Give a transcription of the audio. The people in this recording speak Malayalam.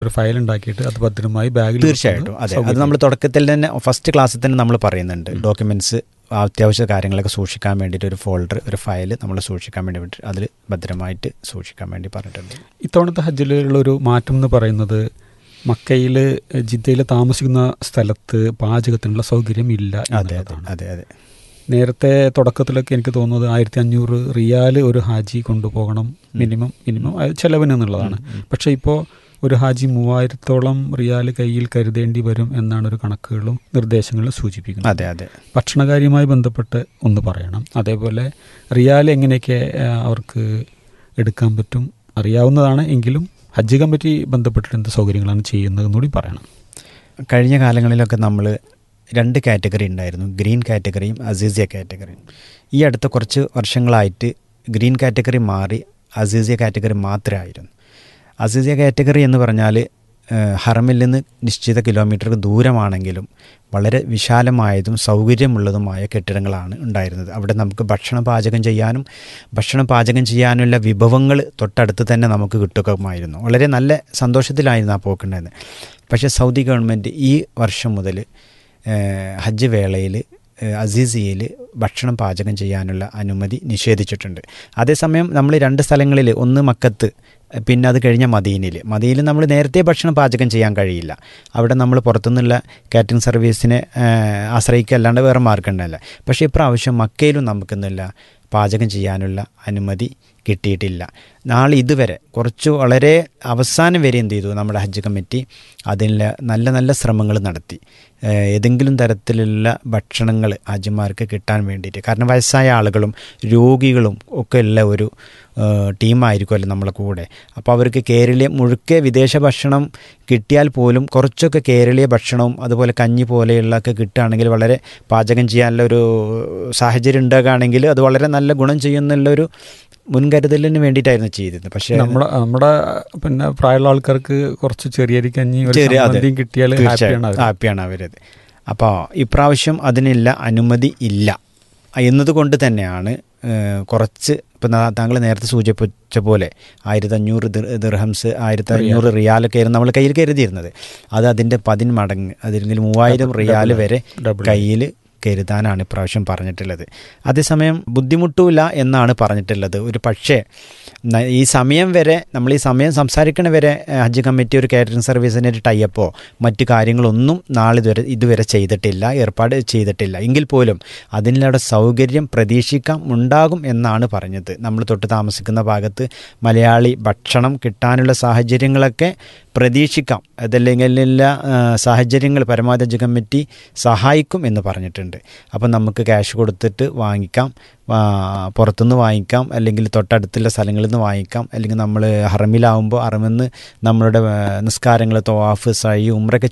ഒരു ഫയൽ ഉണ്ടാക്കിയിട്ട് അത് ഭദ്രമായി ബാഗിൽ തീർച്ചയായിട്ടും അതെ അത് നമ്മൾ തുടക്കത്തിൽ തന്നെ ഫസ്റ്റ് ക്ലാസ്സിൽ തന്നെ നമ്മൾ പറയുന്നുണ്ട് ഡോക്യുമെന്റ്സ് അത്യാവശ്യ കാര്യങ്ങളൊക്കെ സൂക്ഷിക്കാൻ വേണ്ടിയിട്ട് ഒരു ഫോൾഡർ ഒരു ഫയൽ നമ്മൾ സൂക്ഷിക്കാൻ വേണ്ടി വിട്ട് അതിൽ ഭദ്രമായിട്ട് സൂക്ഷിക്കാൻ വേണ്ടി പറഞ്ഞിട്ടുണ്ട് ഇത്തവണത്തെ ഹജ്ജിലുള്ള ഒരു മാറ്റം എന്ന് പറയുന്നത് മക്കയിൽ ജിദ്ദയിൽ താമസിക്കുന്ന സ്ഥലത്ത് പാചകത്തിനുള്ള സൗകര്യം ഇല്ല അതെ അതെ എന്നുള്ളതാണ്. അതെ അതെ നേരത്തെ തുടക്കത്തിലൊക്കെ എനിക്ക് തോന്നുന്നത് ആയിരത്തി അഞ്ഞൂറ് റിയാൽ ഒരു ഹാജി കൊണ്ടുപോകണം മിനിമം മിനിമം അത് ചെലവിന് എന്നുള്ളതാണ് പക്ഷേ ഇപ്പോൾ ഒരു ഹാജി മൂവായിരത്തോളം റിയാൽ കയ്യിൽ കരുതേണ്ടി വരും എന്നാണ് ഒരു കണക്കുകളും നിർദ്ദേശങ്ങളും സൂചിപ്പിക്കുന്നത് അതെ അതെ ഭക്ഷണകാര്യവുമായി ബന്ധപ്പെട്ട് ഒന്ന് പറയണം അതേപോലെ റിയാൽ എങ്ങനെയൊക്കെ ആ, അവർക്ക് എടുക്കാൻ പറ്റും അറിയാവുന്നതാണ് എങ്കിലും ഹജ്ജ് കമ്മിറ്റി ബന്ധപ്പെട്ടിട്ട് എന്ത് സൗകര്യങ്ങളാണ് ചെയ്യുന്നതെന്ന് കൂടി പറയണം കഴിഞ്ഞ കാലങ്ങളിലൊക്കെ നമ്മൾ രണ്ട് കാറ്റഗറി ഉണ്ടായിരുന്നു ഗ്രീൻ കാറ്റഗറിയും അസീസിയ കാറ്റഗറിയും ഈ അടുത്ത കുറച്ച് വർഷങ്ങളായിട്ട് ഗ്രീൻ കാറ്റഗറി മാറി അസീസിയ കാറ്റഗറി മാത്രമായിരുന്നു അസീസിയ കാറ്റഗറി എന്ന് പറഞ്ഞാൽ ഏഹ്, ഹറമിൽ നിന്ന് നിശ്ചിത കിലോമീറ്റർ ദൂരമാണെങ്കിലും വളരെ വിശാലമായതും സൗകര്യമുള്ളതുമായ കെട്ടിടങ്ങളാണ് ഉണ്ടായിരുന്നത് അവിടെ നമുക്ക് ഭക്ഷണം പാചകം ചെയ്യാനും ഭക്ഷണം പാചകം ചെയ്യാനുള്ള വിഭവങ്ങൾ തൊട്ടടുത്ത് തന്നെ നമുക്ക് കിട്ടുകയുമായിരുന്നു വളരെ നല്ല സന്തോഷത്തിലായിരുന്നു ആ പോക്കുണ്ടായിരുന്നത് പക്ഷേ സൗദി ഗവൺമെൻറ് ഈ വർഷം മുതൽ ഏഹ്, ഹജ്ജ് വേളയിൽ അസീസിയയിൽ ഭക്ഷണം പാചകം ചെയ്യാനുള്ള അനുമതി നിഷേധിച്ചിട്ടുണ്ട് അതേസമയം നമ്മൾ രണ്ട് സ്ഥലങ്ങളിൽ ഒന്ന് മക്കത്ത് പിന്നെ അത് കഴിഞ്ഞ മദീനയിൽ മദീനയിൽ നമ്മൾ നേരത്തെ ഭക്ഷണം പാചകം ചെയ്യാൻ കഴിയില്ല അവിടെ നമ്മൾ പുറത്തുനിന്നുള്ള കാറ്ററിംഗ് സർവീസിനെ ഏഹ്, ആശ്രയിക്കല്ലാണ്ട് വേറെ മാർഗമുണ്ടല്ല പക്ഷേ ഇപ്രാവശ്യം മക്കയിലും നമുക്കെന്നില്ല പാചകം ചെയ്യാനുള്ള അനുമതി കിട്ടിയിട്ടില്ല നാളെ ഇതുവരെ കുറച്ച് വളരെ അവസാനം വരെ എന്ത് ചെയ്തു നമ്മുടെ ഹജ്ജ് കമ്മിറ്റി അതിനുള്ള നല്ല നല്ല ശ്രമങ്ങൾ നടത്തി ഏഹ് ഏതെങ്കിലും തരത്തിലുള്ള ഭക്ഷണങ്ങൾ ഹജ്ജിമാർക്ക് കിട്ടാൻ വേണ്ടിയിട്ട് കാരണം വയസ്സായ ആളുകളും രോഗികളും ഒക്കെ ഉള്ള ഒരു ഏഹ് ടീമായിരിക്കുമല്ലോ നമ്മളെ കൂടെ അപ്പോൾ അവർക്ക് കേരളീയ മുഴുക്കെ വിദേശ ഭക്ഷണം കിട്ടിയാൽ പോലും കുറച്ചൊക്കെ കേരളീയ ഭക്ഷണവും അതുപോലെ കഞ്ഞി പോലെയുള്ളതൊക്കെ കിട്ടുകയാണെങ്കിൽ വളരെ പാചകം ചെയ്യാനുള്ള ഒരു സാഹചര്യം ഉണ്ടാകുകയാണെങ്കിൽ അത് വളരെ നല്ല ഗുണം ചെയ്യുന്നുള്ളൊരു മുൻകരുതലിന് വേണ്ടിയിട്ടായിരുന്നു ചെയ്തത് പക്ഷേ നമ്മുടെ നമ്മുടെ പിന്നെ പ്രായമുള്ള ആൾക്കാർക്ക് കുറച്ച് ചെറിയ കഞ്ഞി ഒരു ചെറിയ- അതെ. ചമ്മന്തിയും കിട്ടിയാൽ ഹാപ്പിയാണ് അവർ ഹാപ്പിയാണ് അവരത് അപ്പോൾ ഇപ്രാവശ്യം അതിനുള്ള അനുമതി ഇല്ല എന്നതുകൊണ്ട് തന്നെയാണ് ഏഹ്, കുറച്ച് ഇപ്പം താങ്കൾ നേരത്തെ സൂചിപ്പിച്ച പോലെ ആയിരത്തി അഞ്ഞൂറ് ദിർഹംസ് ആയിരത്തി അഞ്ഞൂറ് റിയാലൊക്കെ ആയിരുന്നു നമ്മൾ കയ്യിൽ കരുതിയിരുന്നത് അത് അതിൻ്റെ പതിന് മടങ്ങ് അതിൽ മൂവായിരം റിയാൽ വരെ ഡബിൾ കയ്യിൽ കരുതാനാണ് ഇപ്രാവശ്യം പറഞ്ഞിട്ടുള്ളത് അതേസമയം ബുദ്ധിമുട്ടില്ല എന്നാണ് പറഞ്ഞിട്ടുള്ളത് ഒരു പക്ഷേ ന- ഈ സമയം വരെ നമ്മൾ ഈ സമയം സംസാരിക്കണ വരെ ഏഹ്, ഹജ്ജ് കമ്മിറ്റി ഒരു കാറ്ററിംഗ് സർവീസിന് ഒരു ടൈപ്പോ മറ്റു കാര്യങ്ങളൊന്നും നാളെ ഇതുവരെ ഇതുവരെ ചെയ്തിട്ടില്ല ഏർപ്പാട് ചെയ്തിട്ടില്ല എങ്കിൽ പോലും അതിനുള്ള സൗകര്യം പ്രതീക്ഷിക്കാം ഉണ്ടാകും എന്നാണ് പറഞ്ഞത് നമ്മൾ തൊട്ട് താമസിക്കുന്ന ഭാഗത്ത് മലയാളി ഭക്ഷണം കിട്ടാനുള്ള സാഹചര്യങ്ങളൊക്കെ പ്രതീക്ഷിക്കാം അതല്ലെങ്കിൽ എല്ലാ സാഹചര്യങ്ങൾ പരമാവധി ഹജ്ജ് കമ്മിറ്റി സഹായിക്കും എന്ന് പറഞ്ഞിട്ടുണ്ട് അപ്പം നമുക്ക് ക്യാഷ് കൊടുത്തിട്ട് വാങ്ങിക്കാം ആ, പുറത്തുനിന്ന് വാങ്ങിക്കാം അല്ലെങ്കിൽ തൊട്ടടുത്തുള്ള സ്ഥലങ്ങളിൽ നിന്ന് വാങ്ങിക്കാം അല്ലെങ്കിൽ നമ്മൾ ഹറമിലാവുമ്പോൾ ഹറമിൽ നിന്ന് നമ്മളുടെ ആ, നിസ്കാരങ്ങൾ തോവാഫ് സൈ ഉമ്രൊക്കെ